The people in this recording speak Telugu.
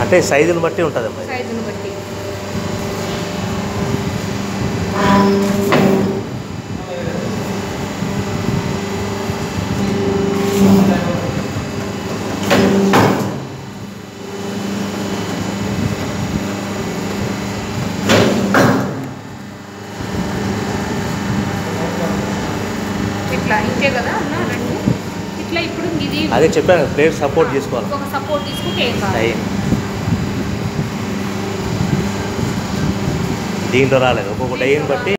అంటే సైజుని బట్టి ఉంటుంది అమ్మా ఇది. సైజుని బట్టి ఇట్లా ఇంతే కదా అన్న రెండు ఇట్లా ఇప్పుడు ఇది అదే చెప్పాను ప్లేట్ సపోర్ట్ చేసుకోవాలి ఒక సపోర్ట్ తీసుకుంటే ఏం కాదు టైం దీంట్లో రాలేదు ఒక్కొక్క డైని బట్టి